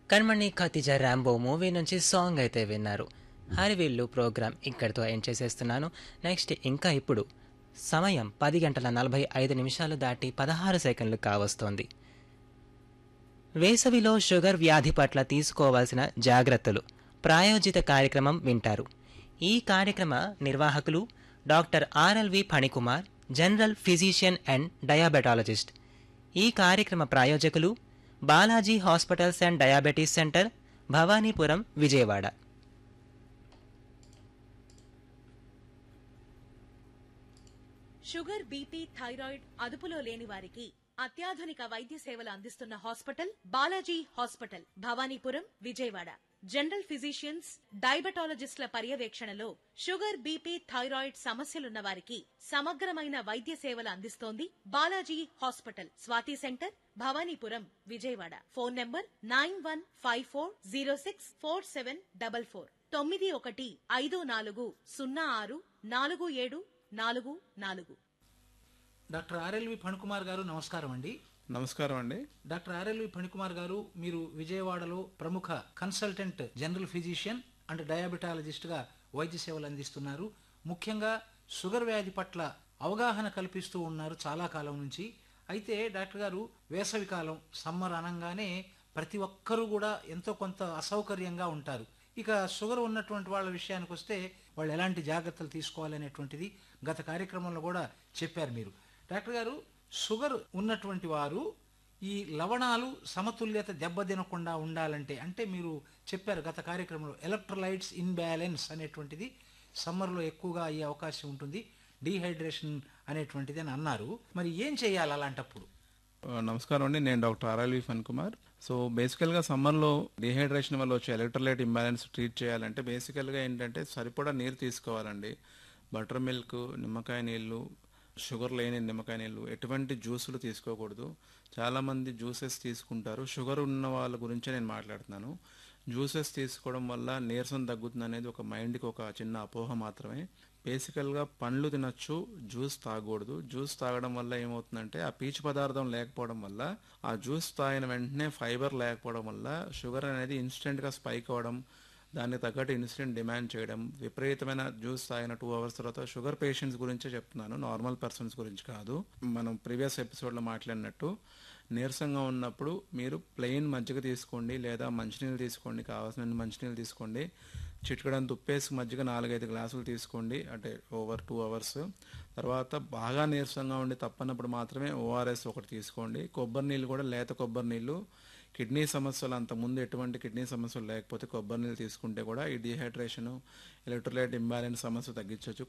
కణమణి Khatija Rambo movie నుంచి song అయితే విన్నారు హరివిల్లు ప్రోగ్రామ్ ఇక్కడితో ఎండ్ చేసేస్తున్నాను నెక్స్ట్ ఇంకా ఇప్పుడు సమయం పది గంటల నలభై ఐదు నిమిషాలు దాటి పదహారు సెకండ్లు కావస్తోంది వేసవిలో షుగర్ వ్యాధి పట్ల తీసుకోవాల్సిన జాగ్రత్తలు ప్రాయోజిత కార్యక్రమం వింటారు ఈ కార్యక్రమ నిర్వాహకులు doctor RLV Phanikumar general physician and diabetologist ఈ కార్యక్రమ ప్రాయోజకులు Balaji hospitals and diabetes centre Bhavanipuram Vijayawada sugar BP thyroid అదుపులో లేని వారికి అత్యాధునిక వైద్య సేవలు అందిస్తున్న hospital Balaji hospital Bhavanipuram Vijayawada general physicians డయాబెటాలజిస్టుల పర్యవేక్షణలో షుగర్ బీపీ థైరాయిడ్ సమస్యలున్న వారికి సమగ్రమైన వైద్య సేవలు అందిస్తోంది Balaji hospital Swathi centre Bhavanipuram Vijayawada phone number nine one five four zero six four seven double four తొమ్మిది ఒకటి ఐదు నాలుగు సున్నా ఆరు నాలుగు ఏడు నాలుగు నాలుగు డాక్టర్ ఆర్ఎల్వి ఫణికుమార్ గారు నమస్కారం అండి నమస్కారం అండి డాక్టర్ ఆర్ఎల్వి ఫణికుమార్ గారు మీరు విజయవాడలో ప్రముఖ consultant general physician and diabetologist గా వైద్య సేవలు అందిస్తున్నారు ముఖ్యంగా షుగర్ వ్యాధి పట్ల అవగాహన కల్పిస్తూ ఉన్నారు చాలా కాలం నుంచి అయితే డాక్టర్ గారు వేసవి కాలం సమ్మర్ అనగానే ప్రతి ఒక్కరూ కూడా ఎంతో కొంత అసౌకర్యంగా ఉంటారు ఇక షుగర్ ఉన్నటువంటి వాళ్ళ విషయానికి వస్తే వాళ్ళు ఎలాంటి జాగ్రత్తలు తీసుకోవాలనేటువంటిది గత కార్యక్రమంలో కూడా చెప్పారు మీరు డాక్టర్ గారు షుగర్ ఉన్నటువంటి వారు ఈ లవణాలు సమతుల్యత దెబ్బతినకుండా ఉండాలంటే అంటే మీరు చెప్పారు గత కార్యక్రమంలో ఎలక్ట్రోలైట్స్ ఇన్బ్యాలెన్స్ అనేటువంటిది సమ్మర్లో ఎక్కువగా అయ్యే అవకాశం ఉంటుంది డీహైడ్రేషన్ అనేటువంటిది అని అన్నారు మరి ఏం చేయాలి అలాంటప్పుడు ఆ, నమస్కారం అండి నేను doctor RLV Phani Kumar so బేసికల్గా సమ్మర్లో డిహైడ్రేషన్ వల్ల వచ్చే ఎలక్ట్రోలైట్ ఇంబ్యాలెన్స్ ట్రీట్ చేయాలంటే బేసికల్గా ఏంటంటే సరిపడా నీరు తీసుకోవాలండి బటర్ మిల్క్ నిమ్మకాయ నీళ్ళు షుగర్ లేని నిమ్మకాయ నీళ్ళు ఎటువంటి జ్యూసులు తీసుకోకూడదు చాలామంది జ్యూసెస్ తీసుకుంటారు షుగర్ ఉన్న వాళ్ళ గురించే నేను మాట్లాడుతున్నాను జ్యూసెస్ తీసుకోవడం వల్ల నీరసం తగ్గుతుంది అనేది ఒక మైండ్కి ఒక చిన్న అపోహ మాత్రమే బేసికల్గా పండ్లు తినొచ్చు జ్యూస్ తాగకూడదు జ్యూస్ తాగడం వల్ల ఏమవుతుందంటే ఆ పీచు పదార్థం లేకపోవడం వల్ల ఆ జ్యూస్ తాగిన వెంటనే ఫైబర్ లేకపోవడం వల్ల షుగర్ అనేది ఇన్స్టెంట్గా స్పైక్ అవ్వడం దానికి తగ్గట్టు ఇన్సులిన్ డిమాండ్ చేయడం విపరీతమైన జ్యూస్ తాగిన టూ అవర్స్ తర్వాత షుగర్ పేషెంట్స్ గురించే చెప్తున్నాను నార్మల్ పర్సన్స్ గురించి కాదు మనం ప్రీవియస్ ఎపిసోడ్లో మాట్లాడినట్టు నీరసంగా ఉన్నప్పుడు మీరు ప్లెయిన్ మజ్జిగ తీసుకోండి లేదా మంచినీళ్ళు తీసుకోండి కావాల్సిన మంచినీళ్ళు తీసుకోండి చిటికడంత ఉప్పేసి మజ్జిగ నాలుగైదు గ్లాసులు తీసుకోండి అంటే ఓవర్ టూ అవర్స్ తర్వాత బాగా నీరసంగా ఉండి తప్పనప్పుడు మాత్రమే ఓఆర్ఎస్ ఒకటి తీసుకోండి కొబ్బరి నీళ్ళు కూడా లేత కొబ్బరి నీళ్ళు కిడ్నీ సమస్యలు అంత ముందు ఎటువంటి కిడ్నీ సమస్యలు లేకపోతే కొబ్బరి నీళ్ళు తీసుకుంటే కూడా ఈ డిహైడ్రేషన్ ఎలక్ట్రోలైట్ ఇంబ్యాలెన్స్ సమస్య తగ్గించవచ్చు